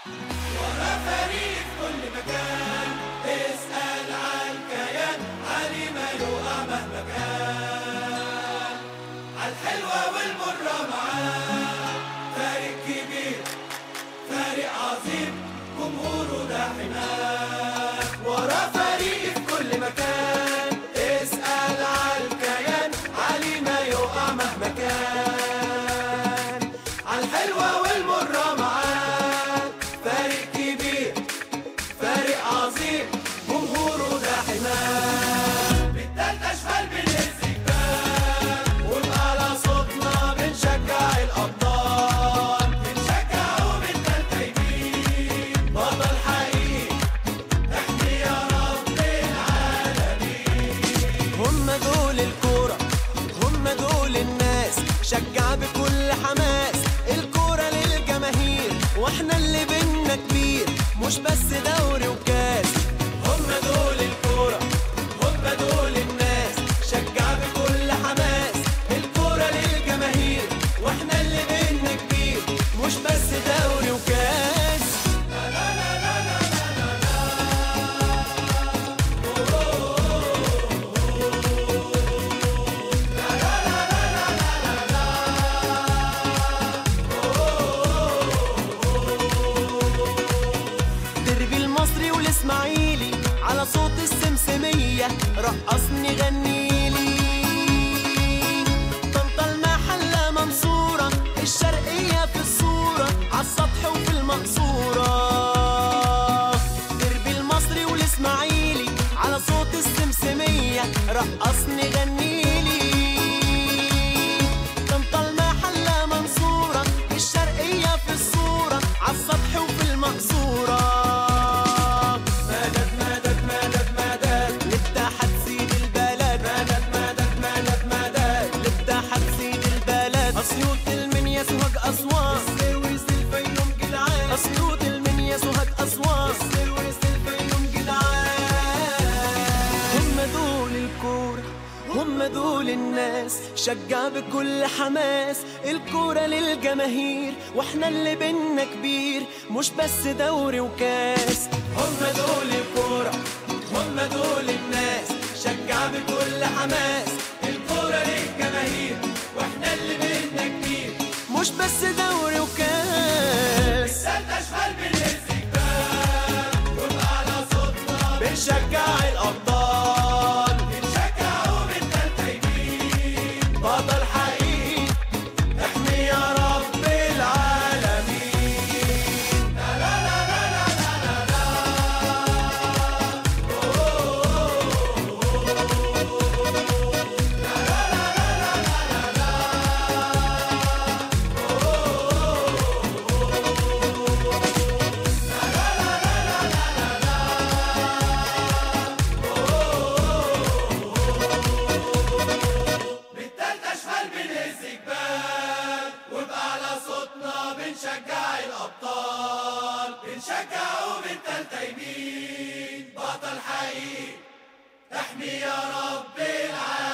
ورا فريق في كل مكان اسأل عن كيان علي ما يقع مهما كان عالحلوة والمرة معاه فريق كبير فريق عظيم جمهوره ده حماه ورا فريق في كل مكان اسأل عن الكيان علي ما يقع مهما كان عالحلوة والمرة معاه فريق كبير فريق عظيم جمهوره ده حماه بالتالتة شمال بنهز جبال وبأعلى صوتنا بنشجع الأبطال بنشجعه بالتالتة يمين بطل حقيقي احمي يا رب العالمين هم دول الكورة هم دول الناس شجع بكل حماس الكورة للجماهير واحنا اللي بينا كبير مش بس دوري وكاس هم دول الكورة هم دول الناس شجع بكل حماس الكورة للجماهير واحنا اللي بينا كبير مش بس دوري وكاس دربي المصري والاسماعيلي على صوت السمسمية رقصني غنيلي طنطا المحلة منصورة الشرقية في الصورة عالسطح وفي المقصورة دربي المصري والاسماعيلي على صوت السمسمية رقصني غنيلي طنطا المحلة منصورة الشرقية في الصورة عالسطح وفي المقصورة مدد مدد مدد مدد لاتحاد سيد البلد مدد مدد مدد مدد لاتحاد سيد البلد أسيوط المنيا سوهاج أسوان السويس الفيوم جدعان أسيوط المنيا سوهاج أسوان السويس الفيوم جدعان هم دول الكورة هم دول الناس شجع بكل حماس الكورة للجماهير واحنا اللي بينا كبير مش بس دوري وكاس هم دول الكورة هم دول الناس شجع بكل حماس الكورة للجماهير واحنا اللي بينا كبير مش بس دوري وكاس التالتة شمال بنهز جبال وبأعلى صوتنا بنشجع الأبطال بنشجعه بالتالتة يمين بطل حقيقي احمي يا رب العالمين بالتالتة شمال بنهز جبال وبأعلى صوتنا بنشجع الأبطال بنشجعه بالتالتة يمين بطل حقيقي احمي يا رب العالمين